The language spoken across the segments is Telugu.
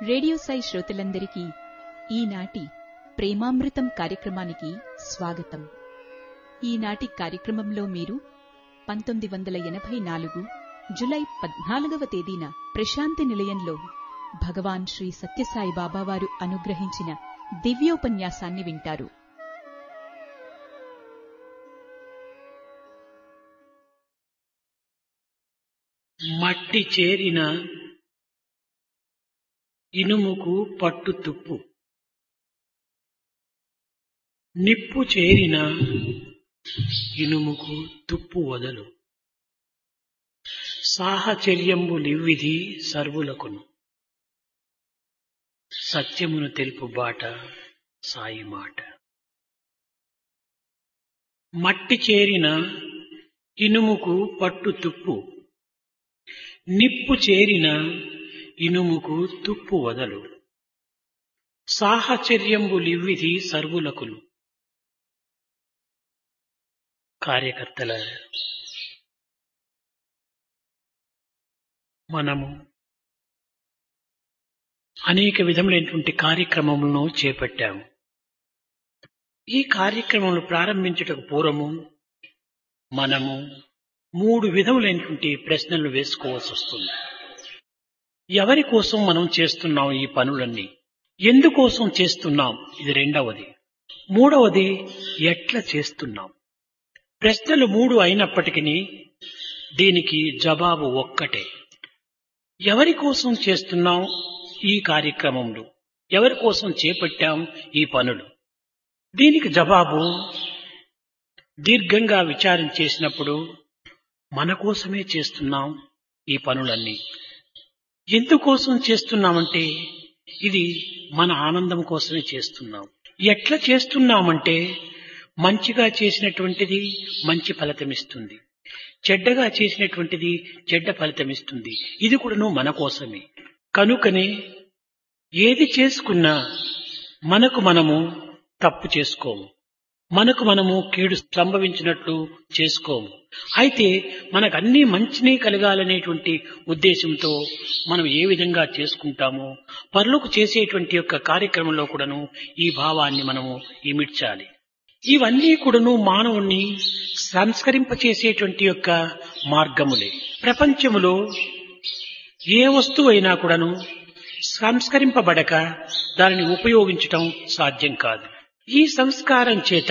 రేడియో సాయి శ్రోతలందరికీ ఈనాటి ప్రేమామృతం కార్యక్రమానికి స్వాగతం ఈనాటి కార్యక్రమంలో మీరు పంతొమ్మిది వందల ఎనభై నాలుగు జులై పద్నాలుగవ తేదీన ప్రశాంతి నిలయంలో భగవాన్ శ్రీ సత్యసాయి బాబావారు అనుగ్రహించిన దివ్యోపన్యాసాన్ని వింటారు మట్టి చేరిన ఇనుముకు పట్టు తుప్పు నిప్పు చేరిన ఇనుముకు తుప్పు వదలు సాహచర్యంబులివ్విధి సర్వులకును సత్యమును తెలుపు బాట సాయి మాట మట్టి చేరిన ఇనుముకు పట్టు తుప్పు నిప్పు చేరిన ఇనుముకు తుప్పు వదలు సాహచర్యంబులివ్విధి సర్వులకును కార్యకర్తల మనము అనేక విధములైనటువంటి కార్యక్రమములను చేపట్టాము ఈ కార్యక్రమములు ప్రారంభించుటకు పూర్వము మనము మూడు విధములైనటువంటి ప్రశ్నలు వేసుకోవాల్సి వస్తుంది ఎవరి కోసం మనం చేస్తున్నాం ఈ పనులన్నీ ఎందుకోసం చేస్తున్నాం ఇది రెండవది మూడవది ఎట్లా చేస్తున్నాం ప్రశ్నలు మూడు అయినప్పటికీ దీనికి జవాబు ఒక్కటే ఎవరి కోసం చేస్తున్నాం ఈ కార్యక్రమంలో ఎవరి కోసం చేపట్టాం ఈ పనులు దీనికి జవాబు దీర్ఘంగా విచారం చేసినప్పుడు మన కోసమే చేస్తున్నాం ఈ పనులన్నీ ఎందుకోసం చేస్తున్నామంటే ఇది మన ఆనందం కోసమే చేస్తున్నాం ఎట్లా చేస్తున్నామంటే మంచిగా చేసినటువంటిది మంచి ఫలితమిస్తుంది చెడ్డగా చేసినటువంటిది చెడ్డ ఫలితమిస్తుంది ఇది కూడాను మన కోసమే కనుకనే ఏది చేసుకున్నా మనకు మనము తప్పు చేసుకోము మనకు మనము కీడు సంభవించినట్లు చేసుకోము అయితే మనకు అన్ని మంచినే కలగాలనేటువంటి ఉద్దేశంతో మనం ఏ విధంగా చేసుకుంటామో పనులకు చేసేటువంటి యొక్క కార్యక్రమంలో కూడాను ఈ భావాన్ని మనము ఇమిడ్చాలి ఇవన్నీ కూడాను మానవుణ్ణి సంస్కరింపచేసేటువంటి యొక్క మార్గములే ప్రపంచములో ఏ వస్తువు అయినా కూడాను సంస్కరింపబడక దానిని ఉపయోగించటం సాధ్యం కాదు ఈ సంస్కారం చేత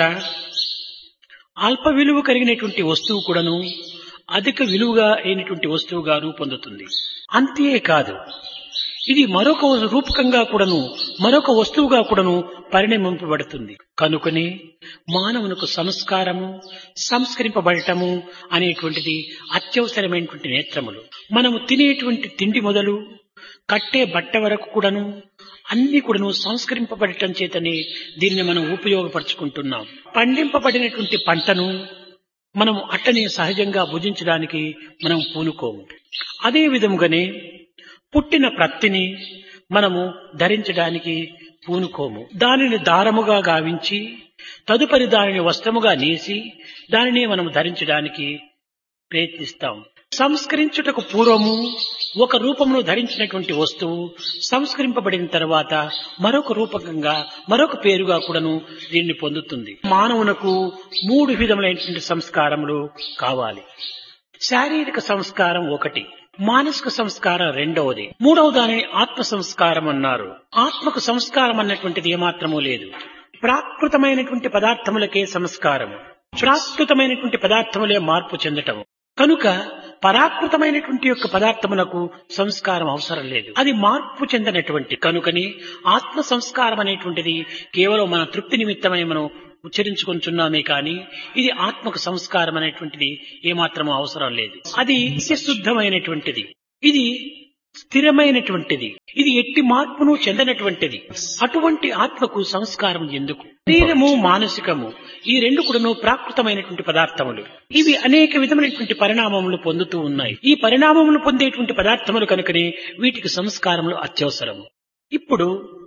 అల్ప విలువ కలిగినటువంటి వస్తువు కూడాను అధిక విలువగా అయినటువంటి వస్తువుగా రూపొందుతుంది అంతేకాదు ఇది మరొక రూపకంగా కూడాను మరొక వస్తువుగా కూడాను పరిణమింపబడుతుంది కనుకనే మానవునికి సంస్కారము సంస్కరింపబడటము అనేటువంటిది అత్యవసరమైనటువంటి నేత్రములు మనము తినేటువంటి తిండి మొదలు కట్టే బట్ట వరకు కూడాను అన్ని కూడాను సంస్కరింపబడటం చేతనే దీన్ని మనం ఉపయోగపరుచుకుంటున్నాం పండింపబడినటువంటి పంటను మనం అట్టనే సహజంగా భుజించడానికి మనం పూనుకోము అదే విధముగానే పుట్టిన ప్రత్తిని మనము ధరించడానికి పూనుకోము దానిని దారముగా గావించి తదుపరి దానిని వస్త్రముగా నేసి దానినే మనం ధరించడానికి ప్రయత్నిస్తాం సంస్కరించుటకు పూర్వము ఒక రూపమును ధరించినటువంటి వస్తువు సంస్కరింపబడిన తర్వాత మరొక రూపకంగా మరొక పేరుగా కూడాను దీన్ని పొందుతుంది మానవునకు మూడు విధములైనటువంటి సంస్కారములు కావాలి శారీరక సంస్కారం ఒకటి మానసిక సంస్కారం రెండవది మూడవ దానిని ఆత్మ సంస్కారం అన్నారు ఆత్మకు సంస్కారం అన్నటువంటిది ఏమాత్రమూ లేదు ప్రాకృతమైనటువంటి పదార్థములకే సంస్కారము ప్రాకృతమైనటువంటి పదార్థములే మార్పు చెందటము కనుక పరాకృతమైనటువంటి యొక్క పదార్థములకు సంస్కారం అవసరం లేదు అది మార్పు చెందినటువంటి కనుకని ఆత్మ సంస్కారం అనేటువంటిది కేవలం మన తృప్తి నిమిత్తమై మనం ఉచ్చరించుకుంటున్నామే కానీ ఇది ఆత్మకు సంస్కారం అనేటువంటిది ఏమాత్రం అవసరం లేదు అది శుద్ధమైనటువంటిది ఇది స్థిరమైనటువంటిది ఇది ఎట్టి మార్పును చెందనటువంటిది అటువంటి ఆత్మకు సంస్కారం ఎందుకు శరీరము మానసికము ఈ రెండు కూడాను ప్రాకృతమైనటువంటి పదార్థములు ఇవి అనేక విధమైనటువంటి పరిణామములు పొందుతూ ఉన్నాయి ఈ పరిణామములు పొందేటువంటి పదార్థములు కనుకనే వీటికి సంస్కారములు అత్యవసరము ఇప్పుడు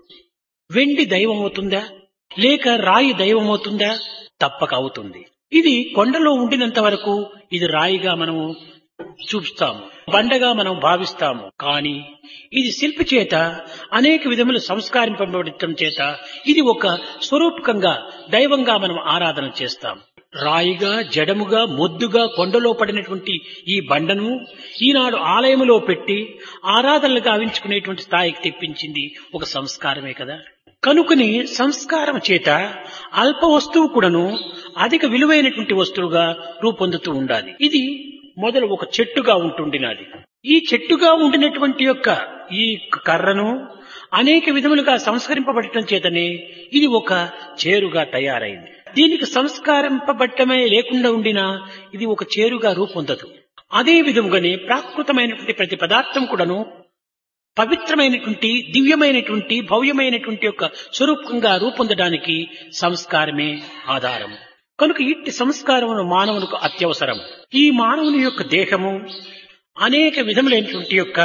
వెండి దైవం అవుతుందా లేక రాయి దైవం అవుతుందా తప్పక అవుతుంది ఇది కొండలో ఉండినంత వరకు ఇది రాయిగా మనము చూపుతాము బండగా మనం భావిస్తాము కానీ ఇది శిల్పి చేత అనేక విధములు సంస్కరింపబడటం చేత ఇది ఒక స్వరూపకంగా దైవంగా మనం ఆరాధన చేస్తాం రాయిగా జడముగా మొద్దుగా కొండలో పడినటువంటి ఈ బండను ఈనాడు ఆలయములో పెట్టి ఆరాధనలు గావించుకునేటువంటి స్థాయికి తెప్పించింది ఒక సంస్కారమే కదా కనుకని సంస్కారం చేత అల్ప వస్తువు కూడాను అధిక విలువైనటువంటి వస్తువుగా రూపొందుతూ ఉండాలి ఇది మొదలు ఒక చెట్టుగా ఉంటుండినది ఈ చెట్టుగా ఉండినటువంటి యొక్క ఈ కర్రను అనేక విధములుగా సంస్కరింపబడటం చేతనే ఇది ఒక చేరుగా తయారైంది దీనికి సంస్కరింపబట్టమే లేకుండా ఉండినా ఇది ఒక చేరుగా రూపొందదు అదే విధముగానే ప్రాకృతమైనటువంటి ప్రతి పదార్థం కూడాను పవిత్రమైనటువంటి దివ్యమైనటువంటి భవ్యమైనటువంటి యొక్క స్వరూపంగా రూపొందడానికి సంస్కారమే ఆధారం కనుక ఇట్టి సంస్కారమును మానవునికి అత్యవసరం ఈ మానవుని యొక్క దేహము అనేక విధములైనటువంటి యొక్క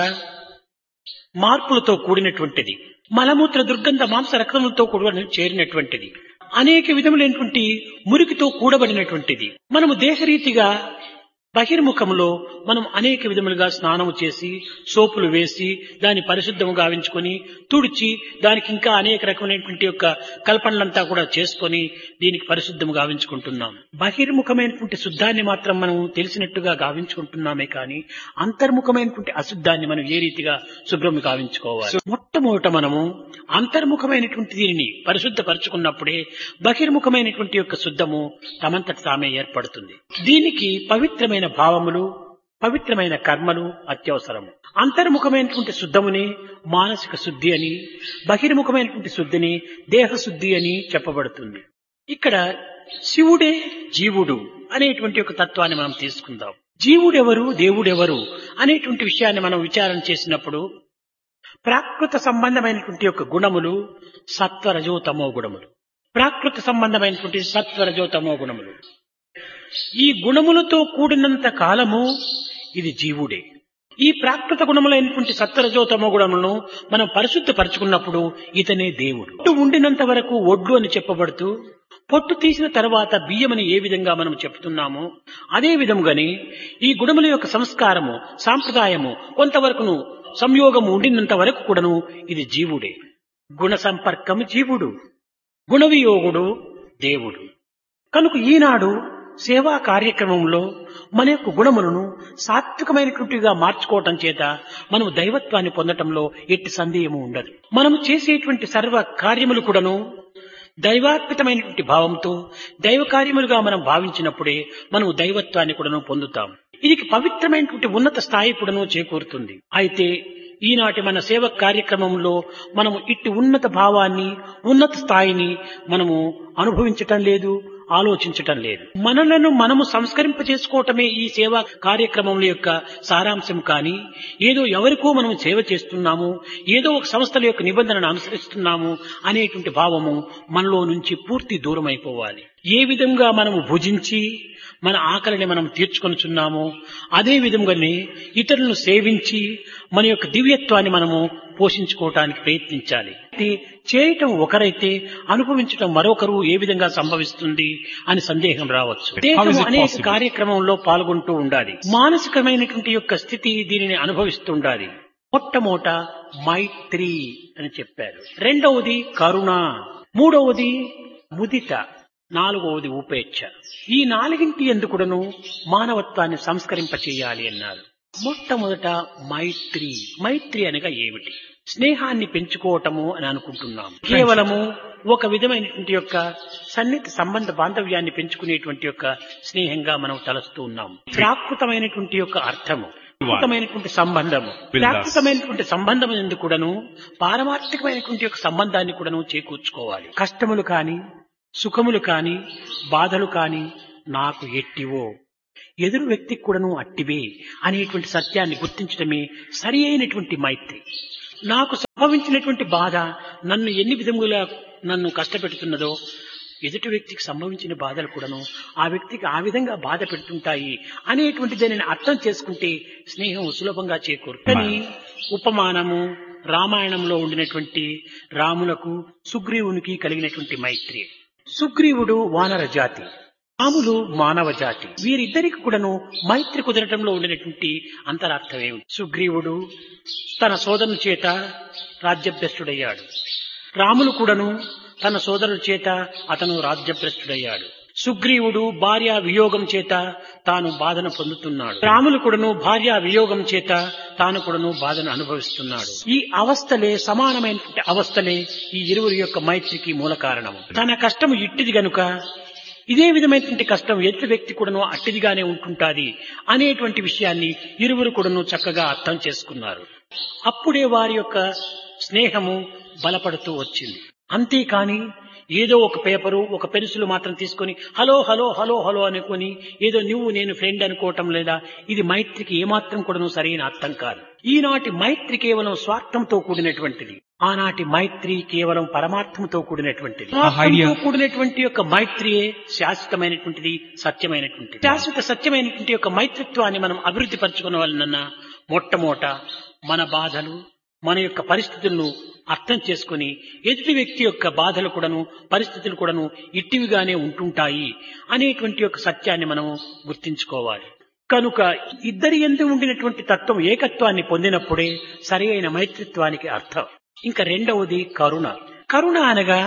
మార్పులతో కూడినటువంటిది మలమూత్ర దుర్గంధ మాంస రక్తములతో కూడా చేరినటువంటిది అనేక విధములైనటువంటి మురికితో కూడబడినటువంటిది మనము దేహరీతిగా బహిర్ముఖంలో మనం అనేక విధములుగా స్నానము చేసి సోపులు వేసి దాన్ని పరిశుద్ధము గావించుకొని తుడిచి దానికి ఇంకా అనేక రకమైనటువంటి యొక్క కల్పనలంతా కూడా చేసుకొని దీనికి పరిశుద్ధము గావించుకుంటున్నాం బహిర్ముఖమైనటువంటి శుద్ధాన్ని మాత్రం మనం తెలిసినట్టుగా గావించుకుంటున్నామే కానీ అంతర్ముఖమైనటువంటి అశుద్ధాన్ని మనం ఏ రీతిగా శుభ్రం గావించుకోవాలి మొట్టమొదట మనము అంతర్ముఖమైనటువంటి దీనిని పరిశుద్ధపరచుకున్నప్పుడే బహిర్ముఖమైనటువంటి యొక్క శుద్ధము తమంతట తామే ఏర్పడుతుంది దీనికి పవిత్రమైన భావములు పవిత్రమైన కర్మలు అత్యవసరము అంతర్ముఖమైనటువంటి శుద్ధముని మానసిక శుద్ధి అని బహిర్ముఖమైనటువంటి శుద్ధిని దేహ శుద్ధి అని చెప్పబడుతుంది ఇక్కడ శివుడే జీవుడు అనేటువంటి ఒక తత్వాన్ని మనం తీసుకుందాం జీవుడెవరు దేవుడెవరు అనేటువంటి విషయాన్ని మనం విచారణ చేసినప్పుడు ప్రాకృత సంబంధమైనటువంటి యొక్క గుణములు సత్వరజో తమో గుణములు ప్రాకృత సంబంధమైనటువంటి సత్వరజో తమో గుణములు ఈ గుణములతో కూడినంత కాలము ఇది జీవుడే ఈ ప్రాకృత గుణములైనటువంటి సత్వరజోతమో గుణములను మనం పరిశుద్ధపరచుకున్నప్పుడు ఇతనే దేవుడు పొట్టు ఉండినంత వరకు ఒడ్లు అని చెప్పబడుతూ పొట్టు తీసిన తర్వాత బియ్యమని ఏ విధంగా మనం చెప్తున్నామో అదే విధముగానే ఈ గుణముల యొక్క సంస్కారము సాంప్రదాయము కొంతవరకును సంయోగము ఉండినంత వరకు కూడాను ఇది జీవుడే గుణ సంపర్కము జీవుడు గుణవియోగుడు దేవుడు కనుక ఈనాడు సేవా కార్యక్రమంలో మన యొక్క గుణములను సాత్వికమైనటువంటిగా మార్చుకోవటం చేత మనం దైవత్వాన్ని పొందటంలో ఎట్టి సందేహము ఉండదు మనము చేసేటువంటి సర్వ కార్యములు కూడాను దైవార్పితమైనటువంటి భావంతో దైవ కార్యములుగా మనం భావించినప్పుడే మనం దైవత్వాన్ని కూడాను పొందుతాం ఇది పవిత్రమైనటువంటి ఉన్నత స్థాయి కూడాను చేకూరుతుంది అయితే ఈనాటి మన సేవ కార్యక్రమంలో మనము ఇట్టి ఉన్నత భావాన్ని ఉన్నత స్థాయిని మనము అనుభవించటం లేదు ఆలోచించటం లేదు మనలను మనము సంస్కరింప చేసుకోవటమే ఈ సేవా కార్యక్రమం యొక్క సారాంశం కానీ ఏదో ఎవరికో మనం సేవ చేస్తున్నాము ఏదో ఒక సంస్థల యొక్క నిబంధనను అనుసరిస్తున్నాము అనేటువంటి భావము మనలో నుంచి పూర్తి దూరం అయిపోవాలి ఏ విధంగా మనము భుజించి మన ఆకలిని మనం తీర్చుకొనుచున్నామో అదే విధంగానే ఇతరులను సేవించి మన యొక్క దివ్యత్వాన్ని మనము పోషించుకోవటానికి ప్రయత్నించాలి చేయటం ఒకరైతే అనుభవించటం మరొకరు ఏ విధంగా సంభవిస్తుంది అని సందేహం రావచ్చు దేశం అనేక కార్యక్రమంలో పాల్గొంటూ ఉండాలి మానసికమైనటువంటి యొక్క స్థితి దీనిని అనుభవిస్తుండాలి మొట్టమొదట మైత్రి అని చెప్పారు రెండవది కరుణ మూడవది ముదిత నాలుగవది ఉపేక్ష ఈ నాలుగింటి ఎందుకుడను మానవత్వాన్ని సంస్కరింప చేయాలి అన్నారు మొట్టమొదట మైత్రి మైత్రి అనగా ఏమిటి స్నేహాన్ని పెంచుకోవటము అని అనుకుంటున్నాం కేవలము ఒక విధమైనటువంటి యొక్క సన్నిహిత సంబంధ బాంధవ్యాన్ని పెంచుకునేటువంటి యొక్క స్నేహంగా మనం తలస్తూ ఉన్నాం ప్రాకృతమైనటువంటి యొక్క అర్థము ప్రాకృతమైనటువంటి సంబంధము ప్రాకృతమైనటువంటి సంబంధం ఎందుకు కూడాను పారమార్థికమైనటువంటి యొక్క సంబంధాన్ని కూడాను చేకూర్చుకోవాలి కష్టములు కాని సుఖములు కాని బాధలు కాని నాకు ఎట్టివో ఎదురు వ్యక్తికి కూడాను అట్టివే అనేటువంటి సత్యాన్ని గుర్తించడమే సరి అయినటువంటి మైత్రి నాకు సంభవించినటువంటి బాధ నన్ను ఎన్ని విధములుగా నన్ను కష్టపెడుతున్నదో ఎదుటి వ్యక్తికి సంభవించిన బాధలు కూడాను ఆ వ్యక్తికి ఆ విధంగా బాధ పెడుతుంటాయి అనేటువంటి దానిని అర్థం చేసుకుంటే స్నేహం సులభంగా చేకూరు కానీ ఉపమానము రామాయణంలో ఉండినటువంటి రాములకు సుగ్రీవునికి కలిగినటువంటి మైత్రి సుగ్రీవుడు వానర జాతి రాములు మానవ జాతి వీరిద్దరికి కూడాను మైత్రి కుదరటంలో ఉండినటువంటి అంతరార్థం ఏమిటి సుగ్రీవుడు తన సోదరుని చేత రాజ్యభ్రష్టుడయ్యాడు రాములు కూడాను తన సోదరుల చేత అతను రాజ్యభ్రష్టుడయ్యాడు సుగ్రీవుడు భార్య వియోగం చేత తాను బాధను పొందుతున్నాడు రాములు కూడాను భార్య వియోగం చేత తాను కూడాను బాధను అనుభవిస్తున్నాడు ఈ అవస్థలే సమానమైనటువంటి అవస్థలే ఈ ఇరువురి యొక్క మైత్రికి మూల కారణము తన కష్టము ఇట్టిది గనుక ఇదే విధమైనటువంటి కష్టం ఎదుటి వ్యక్తి కూడాను అట్టిదిగానే ఉంటుంటాది అనేటువంటి విషయాన్ని ఇరువురు కూడాను చక్కగా అర్థం చేసుకున్నారు అప్పుడే వారి యొక్క స్నేహము బలపడుతూ వచ్చింది అంతేకాని ఏదో ఒక పేపరు ఒక పెన్సిల్ మాత్రం తీసుకొని హలో హలో హలో హలో అనుకొని ఏదో నువ్వు నేను ఫ్రెండ్ అనుకోవటం లేదా ఇది మైత్రికి ఏమాత్రం కూడాను సరైన అర్థం కాదు ఈనాటి మైత్రి కేవలం స్వార్థంతో కూడినటువంటిది ఆనాటి మైత్రి కేవలం పరమార్థంతో కూడినటువంటిది పరమార్థంతో కూడినటువంటి యొక్క మైత్రియే శాశ్వతమైనటువంటిది సత్యమైనటువంటిది శాశ్వత సత్యమైనటువంటి యొక్క మైత్రిత్వాన్ని మనం అభివృద్ధి పరచుకున్న వలన మొట్టమొదట మన బాధలు మన యొక్క పరిస్థితులను అర్థం చేసుకుని ఎదుటి వ్యక్తి యొక్క బాధలు కూడాను పరిస్థితులు కూడాను ఇట్టివిగానే ఉంటుంటాయి అనేటువంటి యొక్క సత్యాన్ని మనము గుర్తించుకోవాలి కనుక ఇద్దరి ఎందు ఉండినటువంటి తత్వం ఏకత్వాన్ని పొందినప్పుడే సరి అయిన మైత్రిత్వానికి అర్థం ఇంకా రెండవది కరుణ కరుణ అనగా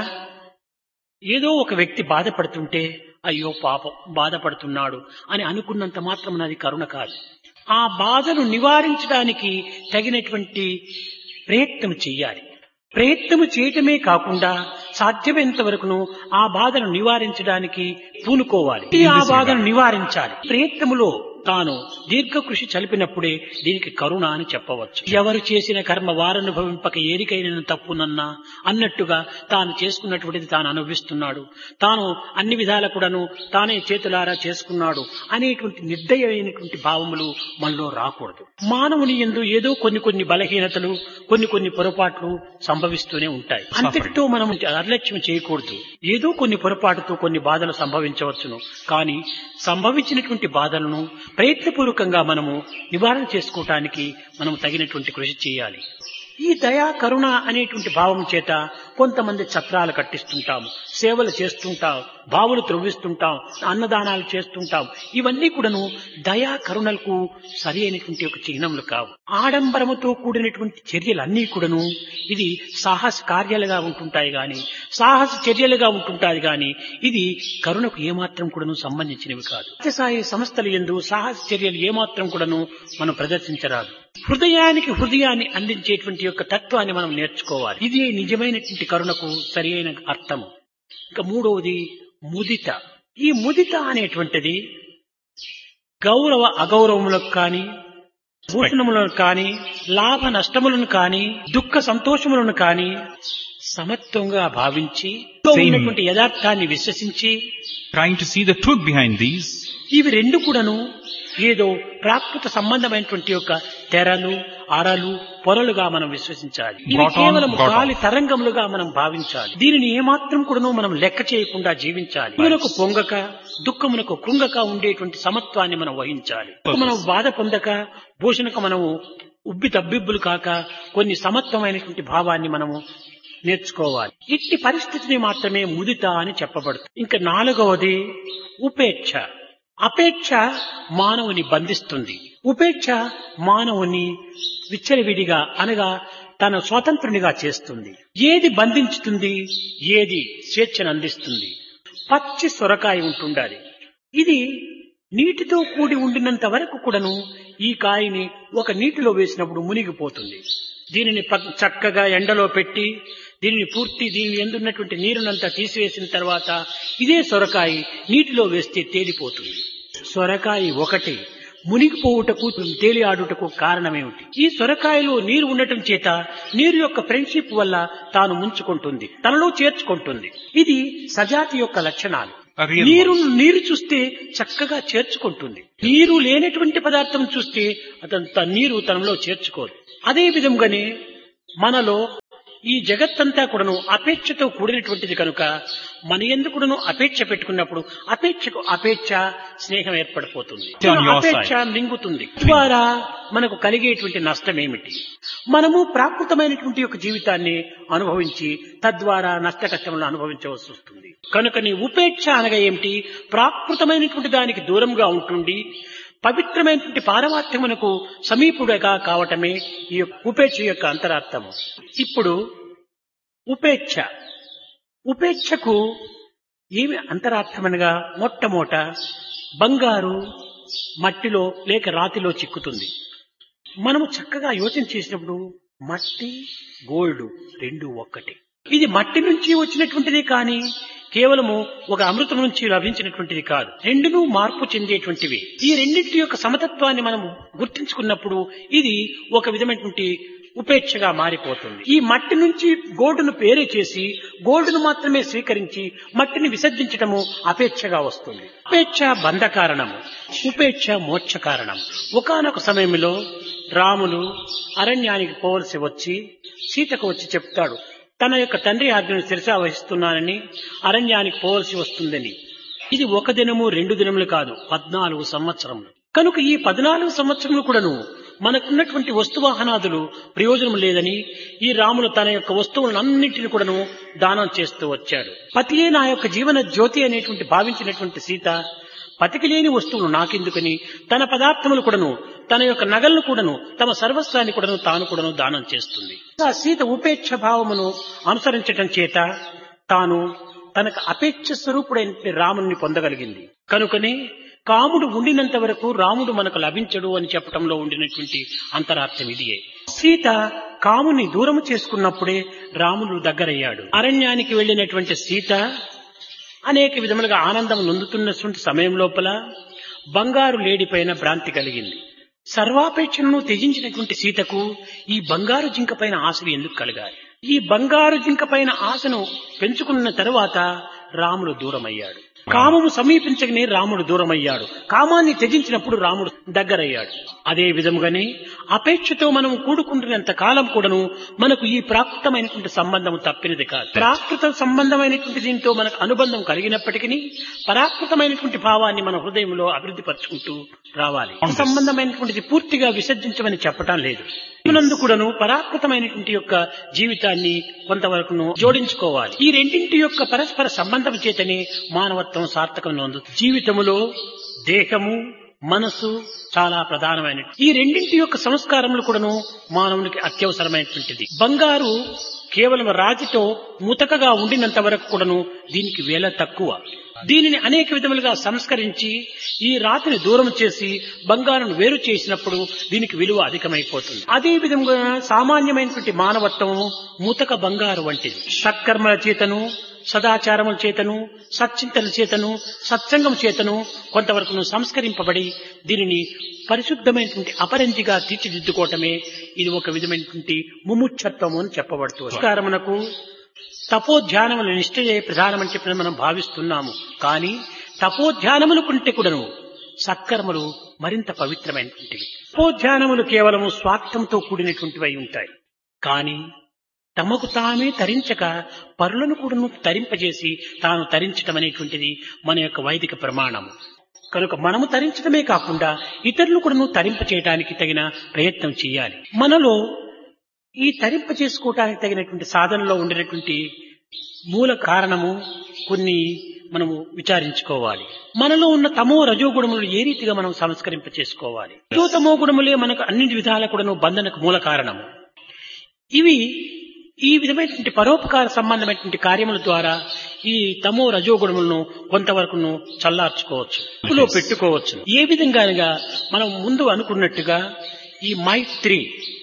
ఏదో ఒక వ్యక్తి బాధపడుతుంటే అయ్యో పాపం బాధపడుతున్నాడు అని అనుకున్నంత మాత్రం అది కరుణ కాదు ఆ బాధను నివారించడానికి తగినటువంటి ప్రయత్నం చెయ్యాలి ప్రయత్నము చేయటమే కాకుండా సాధ్యమైనంత వరకును ఆ బాధను నివారించడానికి పూనుకోవాలి ఆ బాధను నివారించాలి ప్రయత్నములో తాను దీర్ఘ కృషి చలిపినప్పుడే దీనికి కరుణ అని చెప్పవచ్చు ఎవరు చేసిన కర్మ వారనుభవింపక ఏరికైన తప్పునన్నా అన్నట్టుగా తాను చేసుకున్నటువంటిది తాను అనుభవిస్తున్నాడు తాను అన్ని విధాల కూడాను తానే చేతులారా చేసుకున్నాడు అనేటువంటి నిర్దయమైనటువంటి భావములు మనలో రాకూడదు మానవుని ఎందు ఏదో కొన్ని కొన్ని బలహీనతలు కొన్ని కొన్ని పొరపాట్లు సంభవిస్తూనే ఉంటాయి అంతటితో మనం నిర్లక్ష్యం చేయకూడదు ఏదో కొన్ని పొరపాటుతో కొన్ని బాధలు సంభవించవచ్చును కానీ సంభవించినటువంటి బాధలను ప్రయత్నపూర్వకంగా మనము నివారణ చేసుకోవటానికి మనం తగినటువంటి కృషి చేయాలి ఈ దయా కరుణ అనేటువంటి భావం చేత కొంతమంది ఛత్రాలు కట్టిస్తుంటాం సేవలు చేస్తుంటాం బావులు త్రవ్విస్తుంటాం అన్నదానాలు చేస్తుంటాం ఇవన్నీ కూడాను దయా కరుణలకు సరి అయినటువంటి ఒక చిహ్నములు కావు ఆడంబరముతో కూడినటువంటి చర్యలన్నీ కూడాను ఇది సాహస కార్యాలుగా ఉంటుంటాయి గాని సాహస చర్యలుగా ఉంటుంటాయి గాని ఇది కరుణకు ఏమాత్రం కూడాను సంబంధించినవి కాదు సత్యసాయి సంస్థల ఎందు సాహస చర్యలు ఏమాత్రం కూడాను మనం ప్రదర్శించరాదు హృదయానికి హృదయాన్ని అందించేటువంటి యొక్క తత్వాన్ని మనం నేర్చుకోవాలి ఇది నిజమైనటువంటి కరుణకు సరి అయిన అర్థము ఇంకా మూడవది ముదిత ఈ ముదిత అనేటువంటిది గౌరవ అగౌరవములకు కానీ భూషణములను కానీ లాభ నష్టములను కానీ దుఃఖ సంతోషములను కానీ సమత్వంగా భావించి ఉన్నటువంటి యథార్థాన్ని విశ్వసించి trying to see the truth behind these, ఇవి రెండు కూడాను ఏదో ప్రాకృత సంబంధమైనటువంటి యొక్క తెరలు అరలు పొరలుగా మనం విశ్వసించాలి ఇవి Brought on, కేవలం brought off. గాలి తరంగములుగా మనం భావించాలి దీనిని ఏమాత్రం కూడాను మనం లెక్క చేయకుండా జీవించాలి మనకు పొంగక దుఃఖమునకు కృంగక ఉండేటువంటి సమత్వాన్ని మనం వహించాలి మనం బాధ పొందక భూషణకు మనము ఉబ్బి తబ్బిబ్బులు కాక కొన్ని సమత్వమైనటువంటి భావాన్ని మనము నేర్చుకోవాలి ఇట్టి పరిస్థితిని మాత్రమే ముదిత అని చెప్పబడుతుంది ఇంకా నాలుగవది ఉపేక్ష అపేక్ష మానవుని బంధిస్తుంది ఉపేక్ష మానవుని విచ్చలవిడిగా అనగా తన స్వతంత్రునిగా చేస్తుంది ఏది బంధించుతుంది ఏది స్వేచ్ఛను అందిస్తుంది పచ్చి సొరకాయ ఉంటుండాలి ఇది నీటితో కూడి ఉండినంత వరకు కూడాను ఈ కాయని ఒక నీటిలో వేసినప్పుడు మునిగిపోతుంది దీనిని పక్- చక్కగా ఎండలో పెట్టి దీనిని పూర్తి దీని ఎందున్నటువంటి నీరునంతా తీసివేసిన తర్వాత ఇదే సొరకాయ నీటిలో వేస్తే తేలిపోతుంది సొరకాయ ఒకటి మునిగిపోవుటకు తేలి ఆడుటకు కారణమేమిటి ఈ సొరకాయలో నీరు ఉండటం చేత నీరు యొక్క ఫ్రెండ్షిప్ వల్ల తాను ముంచుకుంటుంది తనలో చేర్చుకుంటుంది ఇది సజాతి యొక్క లక్షణాలు A real నీరు నీరు చూస్తే చక్కగా చేర్చుకుంటుంది నీరు లేనటువంటి పదార్థం చూస్తే అతను త- నీరు తనలో చేర్చుకోదు అదే విధంగానే మనలో ఈ జగత్తంతా కూడాను అపేక్షతో కూడినటువంటిది కనుక మన ఎందుకును అపేక్ష పెట్టుకున్నప్పుడు అపేక్షకు అపేక్ష స్నేహం ఏర్పడిపోతుంది On your అపేక్ష side. మింగుతుంది ద్వారా మనకు కలిగేటువంటి నష్టం ఏమిటి మనము ప్రాకృతమైనటువంటి యొక్క జీవితాన్ని అనుభవించి తద్వారా నష్ట కష్టములను అనుభవించవలసి వస్తుంది కనుక నీ ఉపేక్ష అనగా ఏమిటి ప్రాకృతమైనటువంటి దానికి దూరంగా ఉంటుండి పవిత్రమైనటువంటి పారమార్థ్యమునకు సమీపుడుగా కావటమే ఈ యొక్క ఉపేక్ష యొక్క అంతరార్థము ఇప్పుడు ఉపేక్ష ఉపేక్షకు ఏమి అంతరార్థమనగా మొట్టమొదట బంగారు మట్టిలో లేక రాతిలో చిక్కుతుంది మనము చక్కగా యోచన చేసినప్పుడు మట్టి గోల్డ్ రెండు ఒక్కటి ఇది మట్టి నుంచి వచ్చినటువంటిది కానీ కేవలము ఒక అమృతం నుంచి లభించినటువంటిది కాదు రెండును మార్పు చెందేటువంటివి ఈ రెండింటి యొక్క సమతత్వాన్ని మనం గుర్తించుకున్నప్పుడు ఇది ఒక విధమైనటువంటి ఉపేక్షగా మారిపోతుంది ఈ మట్టి నుంచి గోల్డ్ను పేరే చేసి గోల్డ్ను మాత్రమే స్వీకరించి మట్టిని విసర్జించటము అపేక్షగా వస్తుంది అపేక్ష బంధ కారణము ఉపేక్ష మోక్ష కారణం ఒకనొక సమయంలో రాములు అరణ్యానికి పోవలసి వచ్చి సీతకు వచ్చి చెప్తాడు తన యొక్క తండ్రి ఆజ్ఞను శిరసా వహిస్తున్నానని అరణ్యానికి పోవలసి వస్తుందని ఇది ఒక దినము రెండు దినములు కాదు పద్నాలుగు సంవత్సరములు కనుక ఈ పద్నాలుగు సంవత్సరములు కూడాను మనకున్నటువంటి వస్తువాహనాదులు ప్రయోజనం లేదని ఈ రాములు తన యొక్క వస్తువులన్నింటిని కూడాను దానం చేస్తూ వచ్చాడు పతియే నా యొక్క జీవన జ్యోతి అనేటువంటి భావించినటువంటి సీత పతికి లేని వస్తువులు నాకెందుకని తన పదార్థములు కూడాను తన యొక్క నగలను కూడాను తమ సర్వస్వాన్ని కూడాను తాను కూడాను దానం చేస్తుంది ఆ సీత ఉపేక్ష భావమును అనుసరించటం చేత తాను తనకు అపేక్ష స్వరూపుడైన రాముని పొందగలిగింది కనుకనే కాముడు ఉండినంత వరకు రాముడు మనకు లభించడు అని చెప్పటంలో ఉండినటువంటి అంతరార్థం ఇదియే సీత కాముని దూరము చేసుకున్నప్పుడే రాముడు దగ్గరయ్యాడు అరణ్యానికి వెళ్ళినటువంటి సీత అనేక విధములుగా ఆనందం నొందుతున్నటువంటి సమయం లోపల బంగారు లేడిపైన భ్రాంతి కలిగింది సర్వాపేక్షను త్యజించినటువంటి సీతకు ఈ బంగారు జింక పైన ఆశలు ఎందుకు కలగాలి ఈ బంగారు జింక పైన ఆశను పెంచుకున్న తరువాత రాముడు దూరమయ్యాడు కామము సమీపించగానే రాముడు దూరమయ్యాడు కామాన్ని త్యజించినప్పుడు రాముడు దగ్గరయ్యాడు అదే విధముగానే అపేక్షతో మనం కూడుకుంటున్నంత కాలం కూడాను మనకు ఈ ప్రాకృతమైనటువంటి సంబంధం తప్పినది కాదు ప్రాకృత సంబంధమైనటువంటి దీంతో మనకు అనుబంధం కలిగినప్పటికీ పరాకృతమైనటువంటి భావాన్ని మన హృదయంలో అభివృద్ధి పరుచుకుంటూ రావాలి ఈ సంబంధమైనటువంటిది పూర్తిగా విసర్జించమని చెప్పటం లేదు నందు కూడాను పరాకృతమైనటువంటి యొక్క జీవితాన్ని కొంతవరకును జోడించుకోవాలి ఈ రెండింటి యొక్క పరస్పర సంబంధం చేతనే మానవత్వం సార్థకం నొందు జీవితములో దేహము మనసు చాలా ప్రధానమైన ఈ రెండింటి యొక్క సంస్కారములు కూడాను మానవునికి అత్యవసరమైనటువంటిది బంగారు కేవలం రాతితో ముతకగా ఉండినంత వరకు కూడాను దీనికి వేల తక్కువ దీనిని అనేక విధములుగా సంస్కరించి ఈ రాతిని దూరం చేసి బంగారును వేరు చేసినప్పుడు దీనికి విలువ అధికమైపోతుంది అదే విధంగా సామాన్యమైనటువంటి మానవత్వం ముతక బంగారు వంటిది సత్కర్మల చేతను సదాచారముల చేతను సచ్చింతల చేతను సత్సంగం చేతను కొంతవరకు సంస్కరింపబడి దీనిని పరిశుద్ధమైనటువంటి అపరంజిగా తీర్చిదిద్దుకోవటమే ఇది ఒక విధమైనటువంటి ముముక్షత్వము అని చెప్పబడుతుంది సంస్కారమునకు తపోధ్యానముల నిష్ఠయే ప్రధానమని చెప్పిన మనం భావిస్తున్నాము కానీ తపోధ్యానముల కంటే కూడాను సత్కర్మలు మరింత పవిత్రమైనటువంటివి తపోధ్యానములు కేవలము స్వార్థంతో కూడినటువంటివి అయి ఉంటాయి కానీ తమకు తామే తరించక పరులను కూడాను తరింపజేసి తాను తరించటం అనేటువంటిది మన యొక్క వైదిక ప్రమాణము కనుక మనము తరించడమే కాకుండా ఇతరులు కూడాను తరింప చేయడానికి తగిన ప్రయత్నం చేయాలి మనలో ఈ తరింప చేసుకోవటానికి తగినటువంటి సాధనలో ఉండినటువంటి మూల కారణము కొన్ని మనము విచారించుకోవాలి మనలో ఉన్న తమో రజో గుణములు ఏ రీతిగా మనం సంస్కరింప చేసుకోవాలి రజో తమో గుణములే మనకు అన్ని విధాల కూడాను బంధనకు మూల కారణము ఇవి ఈ విధమైనటువంటి పరోపకార సంబంధమైనటువంటి కార్యముల ద్వారా ఈ తమో రజోగుణములను కొంతవరకును చల్లార్చుకోవచ్చు అదుపులో పెట్టుకోవచ్చు ఏ విధంగానగా మనం ముందు అనుకున్నట్టుగా ఈ మైత్రి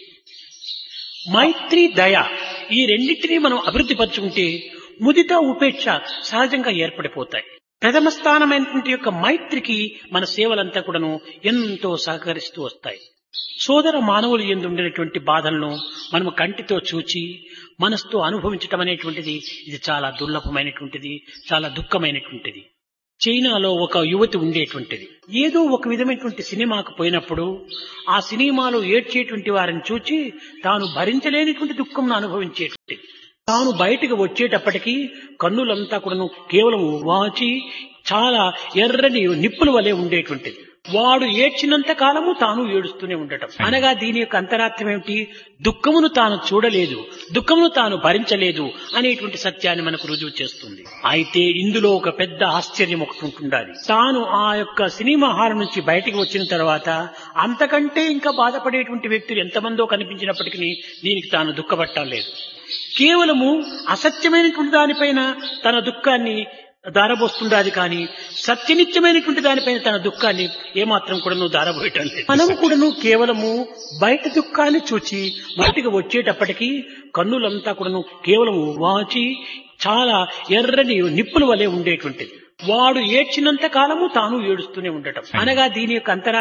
మైత్రి దయ ఈ రెండింటినీ మనం అభివృద్ధి పరుచుకుంటే ముదిత ఉపేక్ష సహజంగా ఏర్పడిపోతాయి ప్రథమ స్థానమైనటువంటి యొక్క మైత్రికి మన సేవలంతా కూడాను ఎంతో సహకరిస్తూ వస్తాయి సోదర మానవులు ఎందు ఉండినటువంటి బాధలను మనము కంటితో చూచి మనసుతో అనుభవించటం అనేటువంటిది ఇది చాలా దుర్లభమైనటువంటిది చాలా దుఃఖమైనటువంటిది చైనాలో ఒక యువతి ఉండేటువంటిది ఏదో ఒక విధమైనటువంటి సినిమాకు పోయినప్పుడు ఆ సినిమాలో ఏడ్చేటువంటి వారిని చూచి తాను భరించలేనిటువంటి దుఃఖం అనుభవించేటువంటిది తాను బయటకు వచ్చేటప్పటికి కన్నులంతా కూడాను కేవలం వాచి చాలా ఎర్రని నిప్పుల వలె ఉండేటువంటిది వాడు ఏడ్చినంత కాలము తాను ఏడుస్తూనే ఉండటం అనగా దీని యొక్క అంతరార్థం ఏమిటి దుఃఖమును తాను చూడలేదు దుఃఖమును తాను భరించలేదు అనేటువంటి సత్యాన్ని మనకు రుజువు చేస్తుంది అయితే ఇందులో ఒక పెద్ద ఆశ్చర్యం ఒకటి ఉంటుండాలి తాను ఆ యొక్క సినిమా హాల్ నుంచి బయటికి వచ్చిన తర్వాత అంతకంటే ఇంకా బాధపడేటువంటి వ్యక్తులు ఎంతమందో కనిపించినప్పటికీ దీనికి తాను దుఃఖపట్టలేదు కేవలము అసత్యమైనటువంటి దానిపైన తన దుఃఖాన్ని దారబోస్తుండాలి కానీ సత్యనిత్యమైనటువంటి దానిపైన తన దుఃఖాన్ని ఏమాత్రం కూడా నువ్వు దారబోయటం లేదు మనము కూడాను కేవలము బయట దుఃఖాన్ని చూచి బయటకు వచ్చేటప్పటికి కన్నులంతా కూడాను కేవలము వాచి చాలా ఎర్రని నిప్పుల వలె ఉండేటువంటిది వాడు ఏడ్చినంత కాలము తాను ఏడుస్తూనే ఉండటం అనగా దీని యొక్క అంతరా